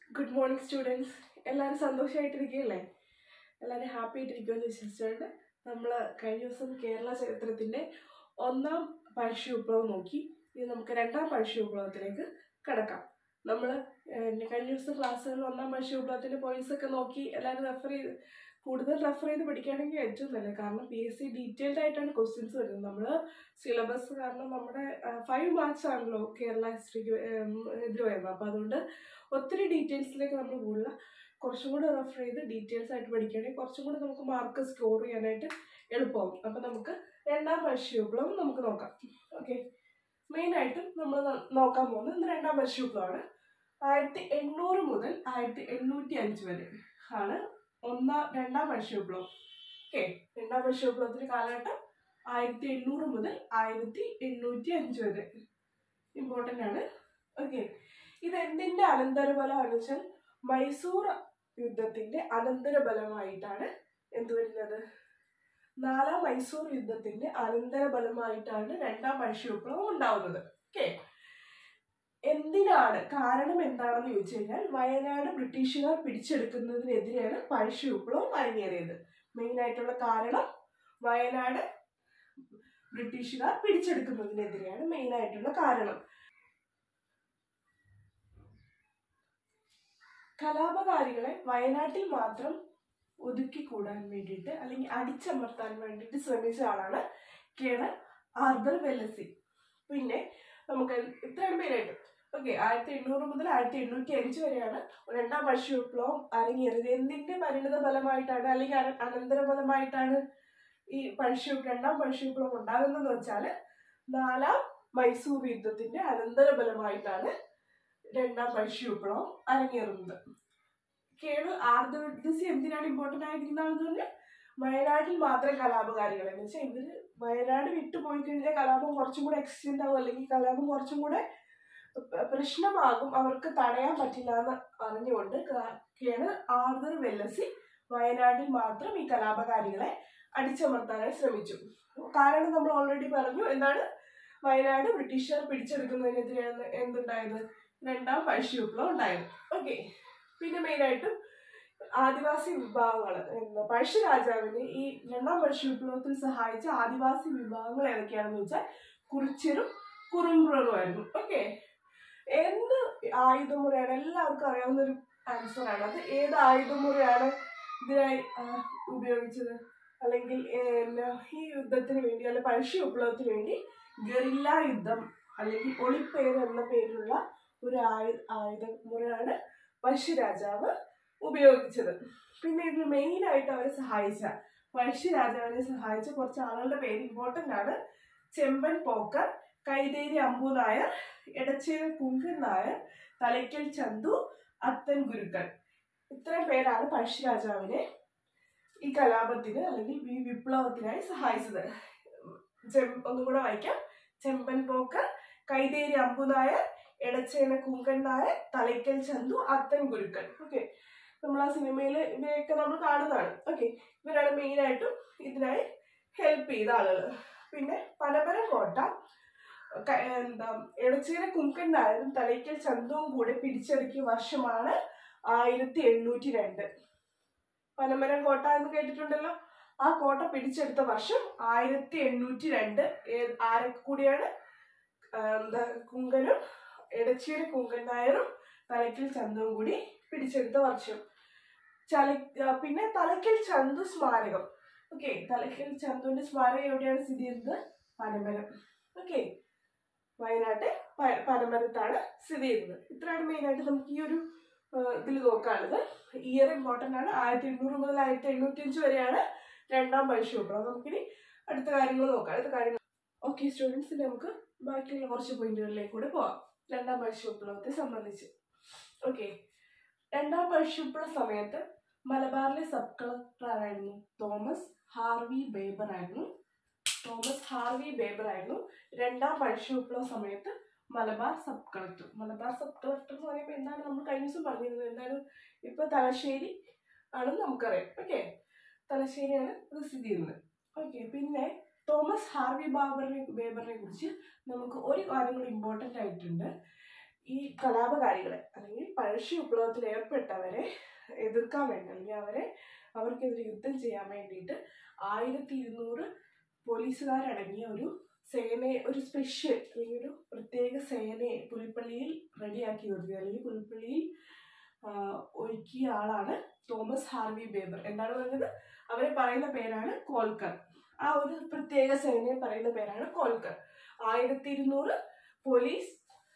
good morning students എല്ലാവരും സന്തോഷമായിട്ടിരിക്കുകയല്ലേ എല്ലാവരും happy ആയിട്ടിരിക്കുമെന്ന് വിശ്വസിച്ചുകൊണ്ട് നമ്മൾ കഴിഞ്ഞ ദിവസം കേരള ചരിത്രത്തിൻ്റെ ഒന്നാം പഴശ്ശി വിപ്ലവം നോക്കി ഇനി നമുക്ക് രണ്ടാം പഴശ്ശി വിപ്ലവത്തിലേക്ക് കടക്കാം നമ്മൾ കഴിഞ്ഞ ദിവസം ക്ലാസ്സുകളിൽ ഒന്നാം പഴശ്ശി വിപ്ലവത്തിൻ്റെ പോയിന്റ്സ് ഒക്കെ നോക്കി എല്ലാവരും റെഫർ ചെയ്ത് കൂടുതൽ റെഫർ ചെയ്ത് പഠിക്കുകയാണെങ്കിൽ ഏറ്റവും നല്ലത് കാരണം പി എസ് സി ഡീറ്റെയിൽഡ് ആയിട്ടാണ് ക്വസ്റ്റ്യൻസ് വരുന്നത് നമ്മൾ സിലബസ് കാരണം നമ്മുടെ ഫൈവ് മാർക്സ് ആണല്ലോ കേരള ഹിസ്റ്ററിക്ക് ഇതിൽ വരുന്നത് അപ്പോൾ അതുകൊണ്ട് ഒത്തിരി ഡീറ്റെയിൽസിലേക്ക് നമ്മൾ പോകില്ല കുറച്ചും കൂടെ റെഫർ ചെയ്ത് ഡീറ്റെയിൽസ് ആയിട്ട് പഠിക്കുകയാണെങ്കിൽ കുറച്ചും കൂടെ നമുക്ക് മാർക്ക് സ്കോർ ചെയ്യാനായിട്ട് എളുപ്പമാവും അപ്പം നമുക്ക് രണ്ടാം പഴശ്ശി വിപ്ലവം നമുക്ക് നോക്കാം ഓക്കെ മെയിനായിട്ടും നമ്മൾ നോക്കാൻ പോകുന്നത് ഇന്ന് രണ്ടാം പഴശ്ശി വിപ്ലവമാണ് ആയിരത്തി എണ്ണൂറ് മുതൽ ആയിരത്തി എണ്ണൂറ്റി അഞ്ച് വരെ ആണ് ഒന്നാം രണ്ടാം പഴശ്ശി വിപ്ലവം ഓക്കെ രണ്ടാം പഴശ്ശി വിപ്ലവത്തിന്റെ കാലഘട്ടം ആയിരത്തി എണ്ണൂറ് മുതൽ ആയിരത്തി എണ്ണൂറ്റി അഞ്ച് വരെ ഇമ്പോർട്ടൻ്റ് ആണ് ഓക്കെ ഇത് എന്തിന്റെ അനന്തരഫലമാണെന്ന് വെച്ചാൽ മൈസൂർ യുദ്ധത്തിന്റെ അനന്തരഫലമായിട്ടാണ് എന്ത് വരുന്നത് നാലാം മൈസൂർ യുദ്ധത്തിന്റെ അനന്തരഫലമായിട്ടാണ് രണ്ടാം പഴശ്ശി വിപ്ലവം ഉണ്ടാവുന്നത് ഓക്കെ എന്തിനാണ് കാരണം എന്താണെന്ന് ചോദിച്ചു കഴിഞ്ഞാൽ വയനാട് ബ്രിട്ടീഷുകാർ പിടിച്ചെടുക്കുന്നതിനെതിരെയാണ് പഴശ്ശി വിപ്ലവം അരങ്ങേറിയത് മെയിൻ ആയിട്ടുള്ള കാരണം വയനാട് ബ്രിട്ടീഷുകാർ പിടിച്ചെടുക്കുന്നതിനെതിരെയാണ് മെയിൻ ആയിട്ടുള്ള കാരണം കലാപകാരികളെ വയനാട്ടിൽ മാത്രം ഒതുക്കിക്കൂടാൻ വേണ്ടിയിട്ട് അല്ലെങ്കിൽ അടിച്ചമർത്താൻ വേണ്ടിയിട്ട് ശ്രമിച്ച ആളാണ് കേണൽ ആർബർ വെല്ലസി പിന്നെ നമുക്ക് ഇത്രയും പേരായിട്ട് ഓക്കെ ആയിരത്തി എണ്ണൂറ് മുതൽ ആയിരത്തി എണ്ണൂറ്റി അഞ്ച് വരെയാണ് രണ്ടാം പഴശ്ശി വിപ്ലവം അരങ്ങേറിയത് എന്തിന്റെ പരിണിത ഫലമായിട്ടാണ് അല്ലെങ്കിൽ അന- അനന്തര ഫലമായിട്ടാണ് ഈ പഴശ്ശി രണ്ടാം പഴശ്ശി വിപ്ലവം ഉണ്ടാകുന്നതെന്ന് വെച്ചാൽ നാലാം മൈസൂർ യുദ്ധത്തിന്റെ അനന്തര ഫലമായിട്ടാണ് രണ്ടാം പഴശ്ശി വിപ്ലവം അരങ്ങേറുന്നത് കേരള ആർദ്രസി എന്തിനാണ് ഇമ്പോർട്ടന്റ് ആയിരിക്കുന്നതെന്ന് പറഞ്ഞാൽ വയനാട്ടിൽ മാത്രം കലാപകാരികൾ എന്ന് വെച്ചാൽ ഇവര് വയനാട് വിട്ടുപോയി കഴിഞ്ഞാൽ കലാപം കുറച്ചും കൂടെ എക്സ്റ്റെൻഡ് ആവും അല്ലെങ്കിൽ കലാപം കുറച്ചും കൂടെ പ- പ്രശ്നമാകും അവർക്ക് തടയാൻ പറ്റില്ല എന്ന് അറിഞ്ഞുകൊണ്ട് ക- കേണൽ ആർദർ വെല്ലസി വയനാട്ടിൽ മാത്രം ഈ കലാപകാരികളെ അടിച്ചമർത്താനായി ശ്രമിച്ചു കാരണം നമ്മൾ ഓൾറെഡി പറഞ്ഞു എന്താണ് വയനാട് ബ്രിട്ടീഷുകാർ പിടിച്ചെടുക്കുന്നതിനെതിരെയാണ് എന്തുണ്ടായത് രണ്ടാം പഴശ്ശി വിപ്ലവം ഉണ്ടായത് ഓക്കെ പിന്നെ മെയിനായിട്ടും ആദിവാസി വിഭാഗങ്ങൾ എന്താ പഴശ്ശി രാജാവിന് ഈ രണ്ടാം പഴശ്ശി വിപ്ലവത്തിൽ സഹായിച്ച ആദിവാസി വിഭാഗങ്ങൾ ഏതൊക്കെയാണെന്ന് വെച്ചാൽ കുറിച്യരും കുറുമ്പുററുമായിരുന്നു ഓക്കെ എന്ത് ആയുധമുറയാണ് എല്ലാവർക്കും അറിയാവുന്ന ഒരു ആൻസർ ആണ് അത് ഏത് ആയുധമുറയാണ് ഇതിനായി ആ, ഉപയോഗിച്ചത് അല്ലെങ്കിൽ ഏ, എന്നാ, ഈ യുദ്ധത്തിന് വേണ്ടി അല്ലെ പഴശ്ശി വിപ്ലവത്തിന് വേണ്ടി ഗറില്ല യുദ്ധം അല്ലെങ്കിൽ ഒളിപ്പേര് എന്ന പേരിലുള്ള ഒരു ആയു ആയുധമുറയാണ് പഴശ്ശി രാജാവ് ഉപയോഗിച്ചത് പിന്നെ ഇതിൽ മെയിൻ ആയിട്ട് അവരെ സഹായിച്ച പഴശ്ശി രാജാവിനെ സഹായിച്ച കുറച്ച് ആളുകളുടെ പേര് ഇമ്പോർട്ടൻ്റ് ആണ് ചെമ്പൻ പോക്കർ കൈതേരി അമ്പു നായർ എടച്ചേരി കുങ്കൻ നായർ തലയ്ക്കൽ ചന്തു അത്തൻ ഗുരുക്കൾ ഇത്രയും പേരാണ് പഴശ്ശി രാജാവിനെ ഈ കലാപത്തിന് അല്ലെങ്കിൽ ഈ വിപ്ലവത്തിനായി സഹായിച്ചത് ചെം ഒന്നും കൂടെ വായിക്കാം ചെമ്പൻ പോക്കർ കൈതേരി അമ്പു നായർ എടച്ചേന കുങ്കൻ നായർ തലയ്ക്കൽ ചന്തു അത്തൻ ഗുരുക്കൾ ഓക്കെ നമ്മൾ ആ സിനിമയിൽ ഇവരെയൊക്കെ നമ്മൾ കാണുന്നതാണ് ഓക്കെ ഇവരാണ് മെയിനായിട്ടും ഇതിനായി ഹെൽപ്പ് ചെയ്ത ആളുകൾ പിന്നെ പനമരം കോട്ട ക- എന്താ എടച്ചേന കുങ്കൻ നായരും തലയ്ക്കൽ ചന്തുവും കൂടെ പിടിച്ചടക്കിയ വർഷമാണ് ആയിരത്തി എണ്ണൂറ്റി രണ്ട് പനമരം കോട്ട എന്ന് കേട്ടിട്ടുണ്ടല്ലോ ആ കോട്ട പിടിച്ചെടുത്ത വർഷം ആയിരത്തി എണ്ണൂറ്റി രണ്ട് ഏ- ആരൊക്കെ കൂടിയാണ് ആ, എന്താ കുങ്കനും എടച്ചേരി കുങ്കൻ നായരും തലയ്ക്കൽ ചന്തുവും കൂടി പിടിച്ചെടുത്ത വർഷം ചല ആ, പിന്നെ തലയ്ക്കൽ ചന്തു സ്മാരകം ഓക്കെ തലയ്ക്കൽ ചന്തുവിന്റെ സ്മാരകം എവിടെയാണ് സ്ഥിതി ചെയ്യുന്നത് പനമരം ഓക്കെ വയനാട്ട് പ- പനമരത്താണ് സ്ഥിതി ചെയ്യുന്നത് ഇത്രയാണ് മെയിനായിട്ട് നമുക്ക് ഈ ഒരു ഇതിൽ നോക്കാനുള്ളത് ഇയർ ഇമ്പോർട്ടൻ്റ് ആണ് ആയിരത്തി എണ്ണൂറ് മുതൽ ആയിരത്തി എണ്ണൂറ്റി അഞ്ച് വരെയാണ് രണ്ടാം പഴശ്ശി വിപ്ലവം നമുക്കിനി അടുത്ത കാര്യങ്ങൾ നോക്കാം അടുത്ത കാര്യങ്ങൾ ഓക്കെ സ്റ്റുഡൻസ് നമുക്ക് ബാക്കിയുള്ള കുറച്ച് പോയിന്റുകളിലേക്ക് കൂടെ പോവാം രണ്ടാം പഴശ്ശി വിപ്ലവത്തെ സംബന്ധിച്ച് ഓക്കെ രണ്ടാം പഴശ്ശി വിപ്ലവ സമയത്ത് മലബാറിലെ സബ് കളക്ടർ ആരായിരുന്നു തോമസ് ഹാർവി ബേബർ ആയിരുന്നു തോമസ് ഹാർവി ബേബർ ആയിരുന്നു രണ്ടാം പഴശ്ശി വിപ്ലവ സമയത്ത് Malabar sub collector Malabar sub collector എന്ന് പറയുമ്പോൾ എന്താണ് നമ്മൾ കഴിഞ്ഞ ദിവസം പറഞ്ഞിരുന്നത് എന്താണ് ഇപ്പൊ തലശ്ശേരി ആണെന്ന് നമുക്കറിയാം ഓക്കെ തലശ്ശേരിയാണ് ഇത് സ്ഥിതി ചെയ്യുന്നത് ഓക്കെ പിന്നെ തോമസ് ഹാർവി ബാബറിനെ ബേബറിനെ കുറിച്ച് നമുക്ക് ഒരു കാര്യം കൂടി ഇമ്പോർട്ടൻ്റ് ആയിട്ടുണ്ട് ഈ കലാപകാരികളെ അല്ലെങ്കിൽ പഴശ്ശി വിപ്ലവത്തിൽ ഏർപ്പെട്ടവരെ എതിർക്കാൻ വേണ്ടി അല്ലെങ്കിൽ അവരെ അവർക്കെതിരെ യുദ്ധം ചെയ്യാൻ വേണ്ടിയിട്ട് ആയിരത്തി ഇരുന്നൂറ് പോലീസുകാരടങ്ങിയ ഒരു സേനയെ ഒരു സ്പെഷ്യൽ അല്ലെങ്കിൽ ഒരു പ്രത്യേക സേനയെ പുലിപ്പള്ളിയിൽ റെഡിയാക്കി നിർത്തി അല്ലെങ്കിൽ പുലിപ്പള്ളിയിൽ ആ, ഒരുക്കിയ ആളാണ് തോമസ് ഹാർവി ബേബർ എന്താണ് പറഞ്ഞത് അവരെ പറയുന്ന പേരാണ് കോൽക്കർ ആ ഒരു പ്രത്യേക സേനയെ പറയുന്ന പേരാണ് കോൽക്കർ ആയിരത്തി ഇരുന്നൂറ് പോലീസ്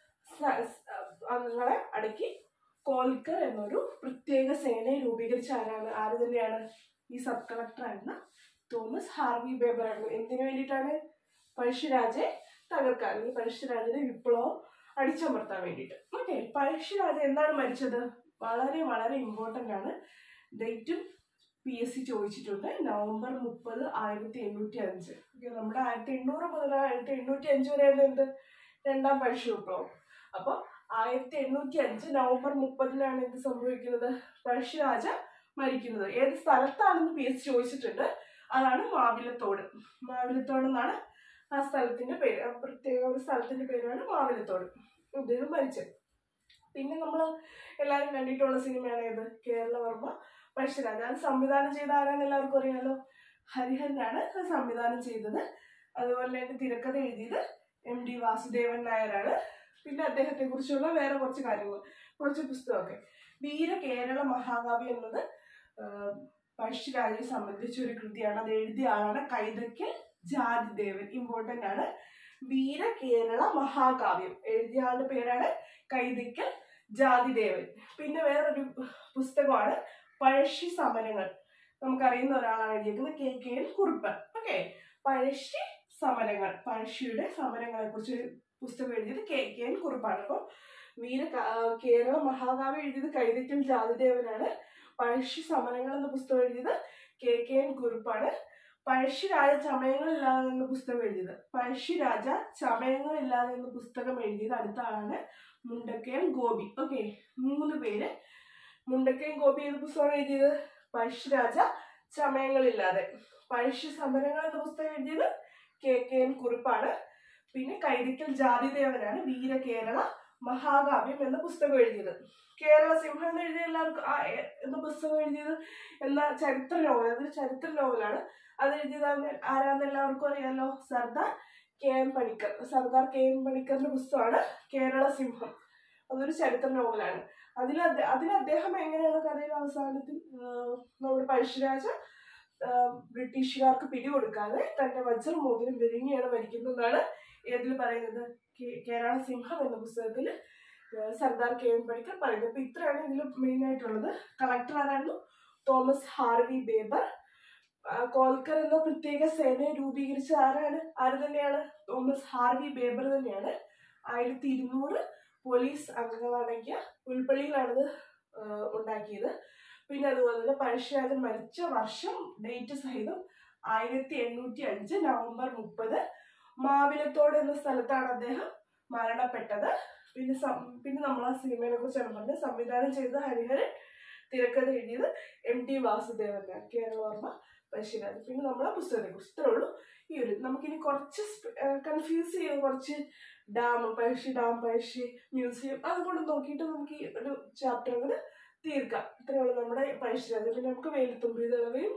സ- സ- അംഗങ്ങളെ അടക്കി കോൽക്കർ എന്നൊരു പ്രത്യേക സേനയെ രൂപീകരിച്ച ആരാണ് ആര് തന്നെയാണ് ഈ സബ് കളക്ടർ ആയിരുന്ന തോമസ് ഹാർവി ബേബർ ആയിരുന്നു എന്തിനു വേണ്ടിയിട്ടാണ് പഴശ്ശിരാജയെ തകർക്കാൻ അല്ലെങ്കിൽ പഴശ്ശിരാജയുടെ വിപ്ലവം അടിച്ചമർത്താൻ വേണ്ടിയിട്ട് ഓക്കെ പഴശ്ശിരാജ എന്താണ് മരിച്ചത് വളരെ വളരെ ഇമ്പോർട്ടൻ്റ് ആണ് ഡേറ്റും പി എസ് സി ചോദിച്ചിട്ടുണ്ട് നവംബർ മുപ്പത് ആയിരത്തി എണ്ണൂറ്റി അഞ്ച് ഓക്കെ നമ്മുടെ ആയിരത്തി എണ്ണൂറ് മുതൽ ആയിരത്തി എണ്ണൂറ്റി അഞ്ച് വരെയാണ് എന്ത് രണ്ടാം പഴശ്ശി വിപ്ലവം അപ്പോൾ ആയിരത്തി എണ്ണൂറ്റി അഞ്ച് നവംബർ മുപ്പതിനാണ് എന്ത് സംഭവിക്കുന്നത് പഴശ്ശിരാജ മരിക്കുന്നത് ഏത് സ്ഥലത്താണെന്ന് പി എസ് ചോദിച്ചിട്ടുണ്ട് അതാണ് മാവിലത്തോട് മാവിലത്തോട് എന്നാണ് ആ സ്ഥലത്തിന്റെ പേര് ആ പ്രത്യേക ഒരു സ്ഥലത്തിന്റെ പേരാണ് മാവിലത്തോട് അദ്ദേഹം മരിച്ചത് പിന്നെ നമ്മൾ എല്ലാവരും കണ്ടിട്ടുള്ള സിനിമയാണ് ഏത് കേരളവർമ്മ പഴശ്ശിരാജ അത് സംവിധാനം ചെയ്ത ആരാന്ന് എല്ലാവർക്കും അറിയാലോ ഹരിഹരനാണ് അത് സംവിധാനം ചെയ്തത് അതുപോലെ തന്നെ തിരക്കഥ എഴുതിയത് എം ഡി വാസുദേവൻ നായരാണ് പിന്നെ അദ്ദേഹത്തെ കുറിച്ചുള്ള വേറെ കുറച്ച് കാര്യങ്ങൾ കുറച്ച് പുസ്തകമൊക്കെ വീര കേരള മഹാകാവ്യം എന്നത് ആഹ്, പഴശ്ശിരാജയെ സംബന്ധിച്ച ഒരു കൃതിയാണ് അത് എഴുതിയ ആളാണ് കൈതയ്ക്കൽ ജാതിദേവൻ ഇമ്പോർട്ടന്റ് ആണ് വീര കേരള മഹാകാവ്യം എഴുതിയ ആളുടെ പേരാണ് കൈതയ്ക്കൽ ജാതിദേവൻ പിന്നെ വേറൊരു പുസ്തകമാണ് പഴശ്ശി സമരങ്ങൾ നമുക്കറിയുന്ന ഒരാളാണ് എഴുതിയിരിക്കുന്നത് K K N Kuruppan okay Pazhassi സമരങ്ങൾ പഴശ്ശിയുടെ സമരങ്ങളെ കുറിച്ച് ഒരു പുസ്തകം എഴുതിയത് കെ കെ എൻ കുറുപ്പാണ് അപ്പോൾ വീര ക- ആ, കേരള മഹാകാവ്യം എഴുതിയത് കൈതയ്ക്കൽ ജാതിദേവനാണ് പഴശ്ശി സമരങ്ങൾ എന്ന പുസ്തകം എഴുതിയത് കെ കെ എൻ കുറുപ്പാണ് പഴശ്ശിരാജ ചമയങ്ങളില്ലാതെ എന്ന പുസ്തകം എഴുതിയത് പഴശ്ശിരാജ ചമയങ്ങളില്ലാതെ എന്ന പുസ്തകം എഴുതിയത് അടുത്ത ആളാണ് മുണ്ടക്കയം ഗോപി ഓക്കെ മൂന്ന് പേര് മുണ്ടക്കയം ഗോപി ഏത് പുസ്തകമാണ് എഴുതിയത് പഴശ്ശിരാജ ചമയങ്ങളില്ലാതെ പഴശ്ശി സമരങ്ങൾ എന്ന പുസ്തകം എഴുതിയത് കെ കെ എൻ കുറിപ്പാണ് പിന്നെ കൈതിക്കൽ ജാതിദേവനാണ് വീര കേരള മഹാകാവ്യം എന്ന പുസ്തകം എഴുതിയത് കേരള സിംഹം എന്ന് എഴുതിയ എല്ലാവർക്കും ആ എ- എന്ന പുസ്തകം എഴുതിയത് എന്ന ചരിത്ര നോവൽ അതൊരു ചരിത്ര നോവലാണ് അത് എഴുതിയത് ആരാ- ആരാന്ന് എല്ലാവർക്കും അറിയാലോ Sardar K M Panikkar Sardar K M പണിക്കറിന്റെ പുസ്തകമാണ് കേരള സിംഹം അതൊരു ചരിത്ര നോവലാണ് അതിൽ അദ്ദേ- അതിൽ അദ്ദേഹം എങ്ങനെയാണ് കഥയുടെ അവസാനത്തിൽ ആഹ്, നമ്മുടെ പഴശ്ശിരാജ ആഹ്, ബ്രിട്ടീഷുകാർക്ക് പിടികൊടുക്കാതെ തന്റെ വജ്രം മോതിരം വിഴുങ്ങിയാണ് മരിക്കുന്നതെന്നാണ് ഏതിൽ പറയുന്നത് കേ- കേരള സിംഹം എന്ന പുസ്തകത്തിൽ ആഹ്, സർദാർ കെ എം പണിക്കർ പറയുന്നത് അപ്പൊ ഇത്രയാണ് ഇതിൽ മെയിൻ ആയിട്ടുള്ളത് കളക്ടർ ആരായിരുന്നു തോമസ് ഹാർവി ബേബർ ആ, കോൽക്കർ എന്ന പ്രത്യേക സേനയെ രൂപീകരിച്ച ആരാണ് ആര് തന്നെയാണ് തോമസ് ഹാർവി ബേബർ തന്നെയാണ് ആയിരത്തി ഇരുന്നൂറ് പോലീസ് അംഗങ്ങളടങ്ങിയ പുൽപ്പള്ളിയിലാണിത് ആ, ഉണ്ടാക്കിയത് പിന്നെ അതുപോലെ തന്നെ പഴശ്ശിരാജൻ മരിച്ച വർഷം ഡേറ്റ് സഹിതം ആയിരത്തി എണ്ണൂറ്റി അഞ്ച് നവംബർ മുപ്പത് മാവിലത്തോട് എന്ന സ്ഥലത്താണ് അദ്ദേഹം മരണപ്പെട്ടത് പിന്നെ സം- പിന്നെ നമ്മൾ ആ സിനിമയെ കുറിച്ചാണ് പറഞ്ഞത് സംവിധാനം ചെയ്തത് ഹരിഹരൻ തിരക്കഥ എഴുതിയത് എം ടി വാസുദേവനാണ് കേരളവർമ്മ പഴശ്ശിരാജ് പിന്നെ നമ്മൾ ആ പുസ്തകത്തെ കുറിച്ച് ഇത്രേ ഉള്ളൂ ഈ ഒരു നമുക്കിനി കുറച്ച് കൺഫ്യൂസ് ചെയ്യുന്ന കുറച്ച് dam Pazhassi dam Pazhassi museum അതുകൊണ്ട് നോക്കിയിട്ട് നമുക്ക് ഈ ഒരു ചാപ്റ്റർ അങ്ങോട്ട് തീർക്കാം ഇത്രയേ ഉള്ളൂ നമ്മുടെ പഴശ്ശിരാജ് പിന്നെ നമുക്ക് വേലുത്തുമ്പി ദളവയും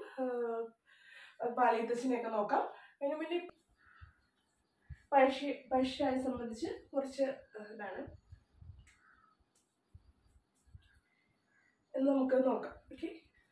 പാലിയത്തച്ഛനെയൊക്കെ നോക്കാം അതിന് പിന്നെ പഴശ്ശി പഴശ്ശിരാജെ സംബന്ധിച്ച് കുറച്ച് ആ, ഇതാണ് എന്ന് നമുക്ക് നോക്കാം ഓക്കെ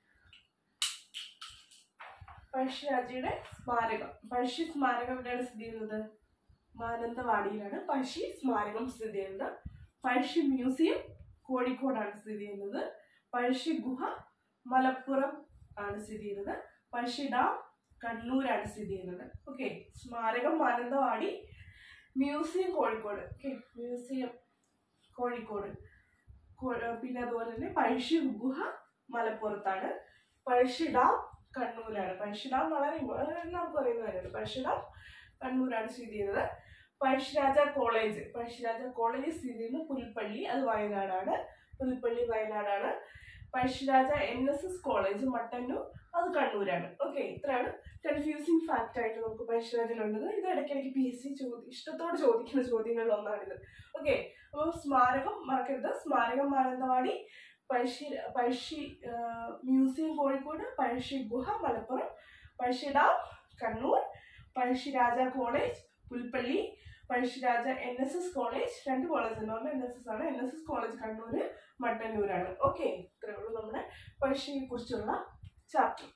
പഴശ്ശിരാജയുടെ സ്മാരകം പഴശ്ശി സ്മാരകം എവിടെയാണ് സ്ഥിതി ചെയ്യുന്നത് മാനന്തവാടിയിലാണ് പഴശ്ശി സ്മാരകം സ്ഥിതി ചെയ്യുന്നത് പഴശ്ശി മ്യൂസിയം കോഴിക്കോടാണ് സ്ഥിതി ചെയ്യുന്നത് പഴശ്ശി ഗുഹ മലപ്പുറം ആണ് സ്ഥിതി ചെയ്യുന്നത് പഴശ്ശി ഡാം കണ്ണൂരാണ് സ്ഥിതി ചെയ്യുന്നത് ഓക്കെ സ്മാരകം Mananthavady museum Kozhikode okay museum Kozhikode കോ- പിന്നെ അതുപോലെ തന്നെ പഴശ്ശി ഗുഹ മലപ്പുറത്താണ് പഴശ്ശി ഡാം കണ്ണൂരാണ് പഴശ്ശി ഡാം വളരെ ഇമ്പോ- എല്ലാവർക്കും അറിയുന്ന കാര്യമാണ് പഴശ്ശി ഡാം കണ്ണൂരാണ് സ്ഥിതി ചെയ്യുന്നത് പഴശ്ശിരാജ കോളേജ് പഴശ്ശിരാജ കോളേജ് സ്ഥിതി ചെയ്യുന്നത് പുൽപ്പള്ളി അത് വയനാടാണ് പുൽപ്പള്ളി വയനാടാണ് Pazhassiraja N S S college Mattannur അത് കണ്ണൂരാണ് ഓക്കെ ഇത്രയാണ് കൺഫ്യൂസിങ് ഫാക്റ്റ് ആയിട്ട് നമുക്ക് പഴശ്ശിരാജയിലുള്ളത് ഇത് ഇടയ്ക്കിടയ്ക്ക് പി എസ് സി ചോദ്യം ഇഷ്ടത്തോടെ ചോദിക്കുന്ന ചോദ്യങ്ങളിൽ ഒന്നാണിത് ഓക്കെ അപ്പോൾ സ്മാരകം മറക്കരുത് സ്മാരകം മാനന്തവാടി പഴശ്ശി പഴശ്ശി ആ, മ്യൂസിയം കോഴിക്കോട് പഴശ്ശി ഗുഹ Malappuram Pazhassi dam Kannur Pazhassiraja college Pulpally Pazhassiraja N S S college രണ്ട് കോളേജ് ഉണ്ട് ഒന്ന് എൻ എസ് എസ് ആണ് N S S college Kannur മട്ടന്നൂരാണ് ഓക്കെ ഇത്രയേ ഉള്ളൂ നമ്മുടെ പഴശ്ശിയെ കുറിച്ചുള്ള ചാപ്റ്റർ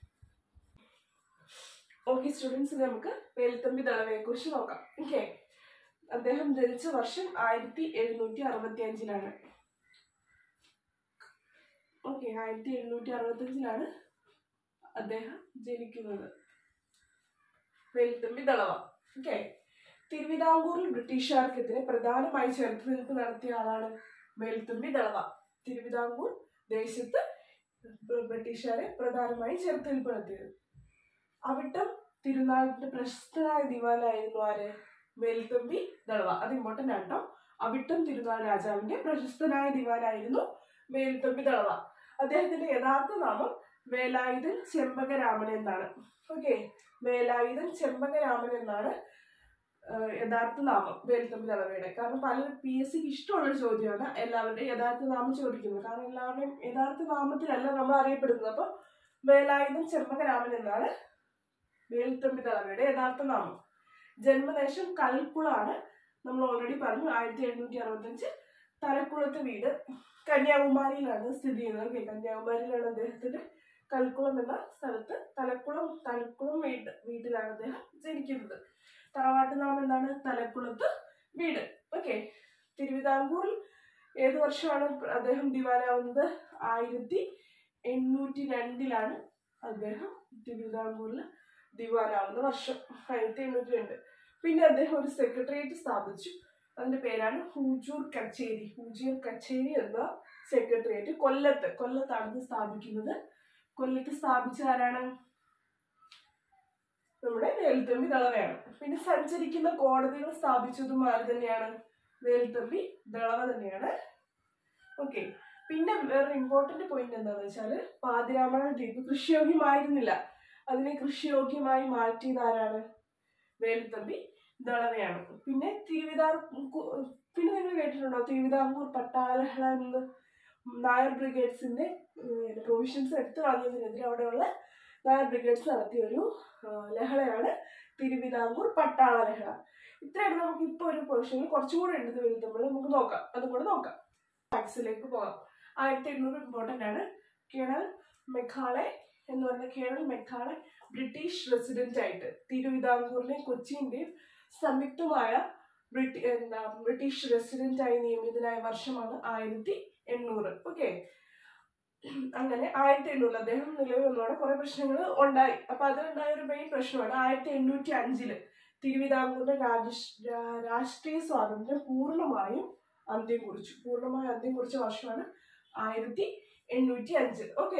ഓക്കെ സ്റ്റുഡൻസ് നമുക്ക് വേലുത്തമ്പി ദളവയെ കുറിച്ച് നോക്കാം ഓക്കെ അദ്ദേഹം ജനിച്ച വർഷം ആയിരത്തി എഴുന്നൂറ്റി അറുപത്തി അഞ്ചിലാണ് ഓക്കെ ആയിരത്തി എഴുന്നൂറ്റി അറുപത്തി അഞ്ചിലാണ് അദ്ദേഹം ജനിക്കുന്നത് വേലുത്തമ്പി ദളവ ഓക്കെ തിരുവിതാംകൂറിൽ ബ്രിട്ടീഷുകാർക്കെതിരെ പ്രധാനമായി ചെറുത്തുനിൽപ്പ് നടത്തിയ ആളാണ് വേലുത്തമ്പി ദളവ തിരുവിതാംകൂർ ദേശത്ത് ബ്രിട്ടീഷുകാരെ പ്രധാനമായി ചെറുത്തുനിൽപ്പ് നടത്തിയത് അവിട്ടം തിരുനാളിന്റെ പ്രശസ്തനായ ദിവാനായിരുന്നു ആര് വേലുത്തമ്പി ദളവ അത് ഇമ്പോർട്ടൻ്റ് ആണ് കേട്ടോ അവിട്ടം തിരുനാൾ രാജാവിന്റെ പ്രശസ്തനായ ദിവാനായിരുന്നു വേലുത്തമ്പി ദളവ അദ്ദേഹത്തിന്റെ യഥാർത്ഥ നാമം വേലായുധൻ ചെമ്പകരാമൻ എന്നാണ് ഓക്കെ വേലായുധൻ ചെമ്പകരാമൻ എന്നാണ് ആഹ് യഥാർത്ഥ നാമം വേലുത്തമ്പി ദളവയുടെ കാരണം പല പി എസ് സിക്ക് ഇഷ്ടമുള്ളൊരു ചോദ്യമാണ് എല്ലാവരുടെയും യഥാർത്ഥ നാമം ചോദിക്കുന്നത് കാരണം എല്ലാവരുടെയും യഥാർത്ഥ നാമത്തിലല്ല നമ്മൾ അറിയപ്പെടുന്നത് അപ്പോൾ വേലായുധൻ ചെമ്പകരാമൻ എന്നാണ് വേലുത്തമ്പി ദളവയുടെ യഥാർത്ഥ നാമം ജന്മദേശം കൽക്കുളാണ് നമ്മൾ ഓൾറെഡി പറഞ്ഞു ആയിരത്തി എഴുന്നൂറ്റി അറുപത്തഞ്ച് തലക്കുളത്ത് വീട് കന്യാകുമാരിയിലാണ് സ്ഥിതി ചെയ്യുന്നത് ഓക്കെ കന്യാകുമാരിയിലാണ് അദ്ദേഹത്തിന്റെ കൽക്കുളം എന്ന സ്ഥലത്ത് തലക്കുളം തലക്കുളം വീട് വീട്ടിലാണ് അദ്ദേഹം ജനിക്കുന്നത് തറവാട്ട് നാമം എന്താണ് തലക്കുളത്ത് വീട് ഓക്കെ തിരുവിതാംകൂറിൽ ഏത് വർഷമാണ് അദ്ദേഹം ദിവാനാവുന്നത് ആയിരത്തി എണ്ണൂറ്റി രണ്ടിലാണ് അദ്ദേഹം തിരുവിതാംകൂറിൽ ദിവാനാവുന്ന വർഷം ആയിരത്തി എണ്ണൂറ്റി രണ്ട് പിന്നെ അദ്ദേഹം ഒരു സെക്രട്ടേറിയറ്റ് സ്ഥാപിച്ചു അതിന്റെ പേരാണ് ഹൂജൂർ കച്ചേരി ഹൂജൂർ കച്ചേരി എന്ന സെക്രട്ടേറിയറ്റ് കൊല്ലത്ത് കൊല്ലത്താണ് ഇത് സ്ഥാപിക്കുന്നത് കൊല്ലത്ത് സ്ഥാപിച്ച ആരാണ് നമ്മുടെ വേലുത്തമ്പി ദളവയാണ് പിന്നെ സഞ്ചരിക്കുന്ന കോടതികൾ സ്ഥാപിച്ചതും ആര് തന്നെയാണ് വേലുത്തമ്പി ദളവ തന്നെയാണ് ഓക്കെ പിന്നെ വേറെ ഇമ്പോർട്ടന്റ് പോയിന്റ് എന്താണെന്ന് വെച്ചാല് പാതിരാമണ ദ്വീപ് കൃഷിയോഗ്യമായിരുന്നില്ല അതിനെ കൃഷിയോഗ്യമായി മാറ്റിയത് ആരാണ് വേലുത്തമ്പി ദളവയാണ് പിന്നെ തിരുവിതാർ കു- പിന്നെ നിങ്ങൾ കേട്ടിട്ടുണ്ടോ തിരുവിതാംകൂർ പട്ടാളഹള എന്ന് നായർ ബ്രിഗേഡ്സിന്റെ പ്രൊവിഷൻസ് എടുത്തു കളഞ്ഞതിനെതിരെ അവിടെയുള്ള നായർ ബ്രിഗേഡ്സ് നടത്തിയ ഒരു ആ, ലഹളയാണ് തിരുവിതാംകൂർ പട്ടാള ലഹള ഇത്രയാണ് നമുക്ക് ഇപ്പോൾ ഒരു പൊസിഷനിൽ കുറച്ചും കൂടെ ഉണ്ട് വെളുത്തുമ്പോൾ നമുക്ക് നോക്കാം അതും കൂടെ നോക്കാം ഫാക്സിലേക്ക് പോകാം ആയിരത്തി എണ്ണൂറ് ഇമ്പോർട്ടൻ്റ് ആണ് കേണൽ മെഖാളെ എന്ന് പറഞ്ഞ കേണൽ മെഖാളെ ബ്രിട്ടീഷ് റെസിഡന്റ് ആയിട്ട് തിരുവിതാംകൂറിലെയും കൊച്ചിന്റെയും സംയുക്തമായ ബ്രിട്ടി എന്താ ബ്രിട്ടീഷ് റെസിഡന്റ് ആയി നിയമിതനായ വർഷമാണ് ആയിരത്തി എണ്ണൂറ് ഓക്കെ അങ്ങനെ ആയിരത്തി എണ്ണൂറിൽ അദ്ദേഹം നിലവിൽ വന്നതോടെ കുറെ പ്രശ്നങ്ങൾ ഉണ്ടായി അപ്പൊ അത് ഉണ്ടായ ഒരു മെയിൻ പ്രശ്നമാണ് ആയിരത്തി എണ്ണൂറ്റി അഞ്ചില് തിരുവിതാംകൂറിന്റെ രാജ രാഷ്ട്രീയ സ്വാതന്ത്ര്യം പൂർണ്ണമായും അന്ത്യം കുറിച്ചു പൂർണ്ണമായും അന്ത്യം കുറിച്ച വർഷമാണ് ആയിരത്തി എണ്ണൂറ്റി അഞ്ച് ഓക്കെ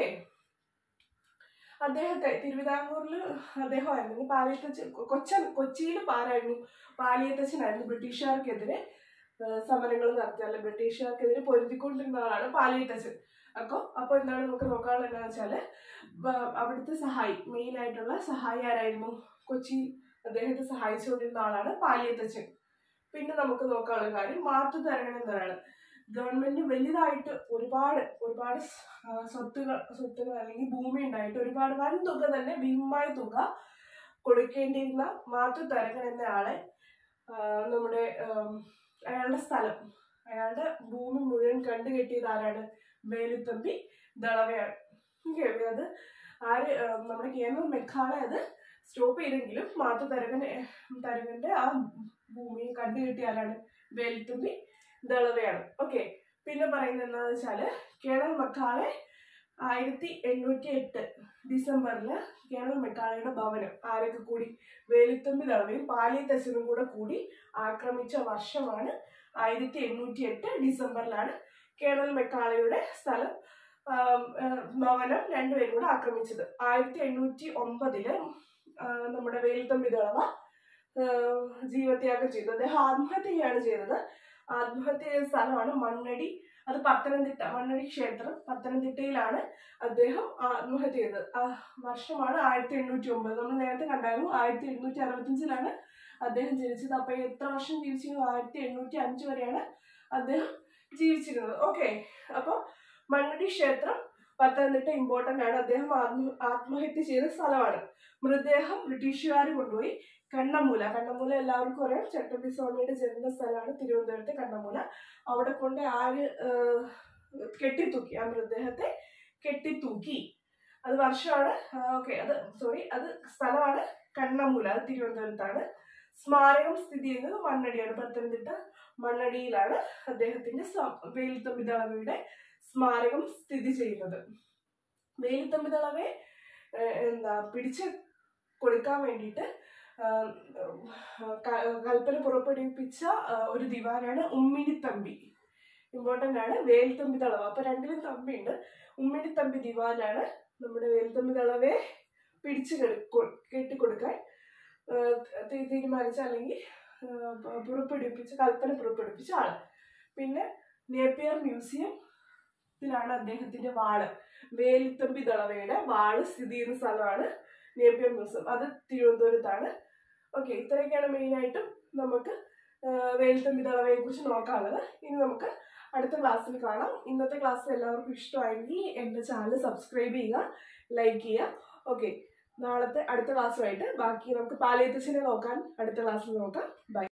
അദ്ദേഹത്തെ തിരുവിതാംകൂറിൽ അദ്ദേഹമായിരുന്നു പാലിയത്തച്ഛൻ കൊച്ചൻ കൊച്ചിയിൽ ആരായിരുന്നു പാലിയത്തച്ഛനായിരുന്നു ബ്രിട്ടീഷുകാർക്കെതിരെ സമരങ്ങൾ നടത്തിയ അല്ലെ ബ്രിട്ടീഷുകാർക്കെതിരെ പൊരുതിക്കൊണ്ടിരുന്ന ആളാണ് പാലിയത്തച്ഛൻ അപ്പോൾ അപ്പോൾ എന്താണ് നമുക്ക് നോക്കാനുള്ളത് എന്താണെന്ന് വെച്ചാല് ബ- അവിടുത്തെ സഹായി മെയിൻ ആയിട്ടുള്ള സഹായി ആരായിരുന്നു കൊച്ചി അദ്ദേഹത്തെ സഹായിച്ചുകൊണ്ടിരുന്ന ആളാണ് പാലിയത്തച്ഛൻ പിന്നെ നമുക്ക് നോക്കാനുള്ള കാര്യം മാറ്റു തരണം എന്നതാണ് ഗവൺമെന്റ് വലുതായിട്ട് ഒരുപാട് ഒരുപാട് സ്- ആ, സ്വത്തുകൾ സ്വത്തുകൾ അല്ലെങ്കിൽ ഭൂമി ഉണ്ടായിട്ട് ഒരുപാട് വൻ തുക തന്നെ ഭീമമായ തുക കൊടുക്കേണ്ടിയിരുന്ന മാറ്റു തരകൻ എന്ന ആളെ ആ, നമ്മുടെ ആം, അയാളുടെ സ്ഥലം അയാളുടെ ഭൂമി മുഴുവൻ കണ്ടുകെട്ടിയത് ആരാണ് വേലുത്തമ്പി ദളവയാണ് ഓക്കെ അത് ആര് ആ, നമ്മുടെ കേരളം മെക്കാളെ അത് സ്റ്റോപ്പ് ചെയ്തെങ്കിലും മാറ്റു തരകൻ തരകന്റെ ആ ഭൂമി കണ്ടുകെട്ടിയ ആരാണ് വേലുത്തമ്പി ദളവയാണ് ഓക്കെ പിന്നെ പറയുന്നത് എന്താണെന്ന് വെച്ചാല് കേണൽ മക്കാളെ ആയിരത്തി എണ്ണൂറ്റി എട്ട് ഡിസംബറിൽ കേണൽ മെക്കാളയുടെ ഭവനം ആരൊക്കെ കൂടി വേലുത്തമ്പി ദളവയും പാലിയത്തച്ഛനും കൂടെ കൂടി ആക്രമിച്ച വർഷമാണ് ആയിരത്തി എണ്ണൂറ്റി എട്ട് ഡിസംബറിലാണ് കേണൽ മെക്കാളയുടെ സ്ഥലം ആം, ആ, ഭവനം രണ്ടുപേരും കൂടെ ആക്രമിച്ചത് ആയിരത്തി എണ്ണൂറ്റി ഒമ്പതില് ആ, നമ്മുടെ വേലുത്തമ്പി ദളവ ആ, ജീവത്യാഗം ചെയ്തു അദ്ദേഹം ആത്മഹത്യയാണ് ചെയ്തത് ആത്മഹത്യ ചെയ്ത സ്ഥലമാണ് മണ്ണടി അത് പത്തനംതിട്ട മണ്ണടി ക്ഷേത്രം പത്തനംതിട്ടയിലാണ് അദ്ദേഹം ആത്മഹത്യ ചെയ്തത് ആ വർഷമാണ് ആയിരത്തി എണ്ണൂറ്റി ഒമ്പത് നമ്മൾ നേരത്തെ കണ്ടായിരുന്നു ആയിരത്തി എണ്ണൂറ്റി അറുപത്തിയഞ്ചിലാണ് അദ്ദേഹം ജനിച്ചത് അപ്പൊ എത്ര വർഷം ജീവിച്ചിരുന്നു ആയിരത്തി എണ്ണൂറ്റി അഞ്ച് വരെയാണ് അദ്ദേഹം ജീവിച്ചിരുന്നത് ഓക്കെ അപ്പൊ മണ്ണടി ക്ഷേത്രം പത്തനംതിട്ട ഇമ്പോർട്ടന്റ് ആണ് അദ്ദേഹം ആത്മ ആത്മഹത്യ ചെയ്ത സ്ഥലമാണ് മൃതദേഹം ബ്രിട്ടീഷുകാർ കൊണ്ടുപോയി കണ്ണമൂല കണ്ണമൂല എല്ലാവർക്കും അറിയാം ചട്ടമ്പി സ്വാമിയുടെ ജന്മ സ്ഥലമാണ് തിരുവനന്തപുരത്തെ കണ്ണമൂല അവിടെ കൊണ്ട് ആര് ഏഹ്, കെട്ടിത്തൂക്കി ആ മൃതദേഹത്തെ കെട്ടിത്തൂക്കി അത് വർഷമാണ് ഓക്കെ അത് സോറി അത് സ്ഥലമാണ് കണ്ണമൂല അത് തിരുവനന്തപുരത്താണ് സ്മാരകം സ്ഥിതി ചെയ്യുന്നത് മണ്ണടിയാണ് പത്തനംതിട്ട മണ്ണടിയിലാണ് അദ്ദേഹത്തിന്റെ സം- വേലുത്തമ്പിതളവയുടെ സ്മാരകം സ്ഥിതി ചെയ്യുന്നത് വേലുത്തമ്പിതളവെ ഏഹ്, എന്താ പിടിച്ച് കൊടുക്കാൻ വേണ്ടിയിട്ട് ആഹ്, ക- കൽപ്പന പുറപ്പെടുവിപ്പിച്ച ആഹ്, ഒരു ദിവാനാണ് ഉമ്മിണിത്തമ്പി ഇമ്പോർട്ടന്റ് ആണ് വേൽത്തമ്പി തളവ് അപ്പൊ രണ്ടിലും തമ്പിയുണ്ട് ഉമ്മിണിത്തമ്പി ദിവാനാണ് നമ്മുടെ വേൽത്തമ്പി തളവെ പിടിച്ചു കെടു- കൊ- കെട്ടിക്കൊടുക്കാൻ ആഹ്, തി- തീരുമാനിച്ച അല്ലെങ്കിൽ ആഹ്, പ- പുറപ്പെടുവിപ്പിച്ച കൽപ്പന പുറപ്പെടുവിപ്പിച്ച ആള് പിന്നെ നേപ്പിയർ മ്യൂസിയം ത്തിലാണ് അദ്ദേഹത്തിന്റെ വാള് വേലുത്തമ്പി ദളവയുടെ വാള് സ്ഥിതി ചെയ്യുന്ന സ്ഥലമാണ് നേപ്പിയർ മ്യൂസിയം അത് തിരുവനന്തപുരത്താണ് ഓക്കെ ഇത്രയൊക്കെയാണ് മെയിനായിട്ടും നമുക്ക് ആഹ്, വേലുത്തമ്പി ദളവയെ കുറിച്ച് നോക്കാനുള്ളത് ഇനി നമുക്ക് അടുത്ത ക്ലാസ്സിൽ കാണാം ഇന്നത്തെ ക്ലാസ് എല്ലാവർക്കും ഇഷ്ടമായെങ്കിൽ എൻ്റെ ചാനൽ സബ്സ്ക്രൈബ് ചെയ്യുക ലൈക്ക് ചെയ്യുക ഓക്കെ നാളത്തെ അടുത്ത ക്ലാസ്സുമായിട്ട് ബാക്കി നമുക്ക് പാലിയത്തച്ഛനെ നോക്കാൻ അടുത്ത ക്ലാസ്സിൽ നോക്കാം ബൈ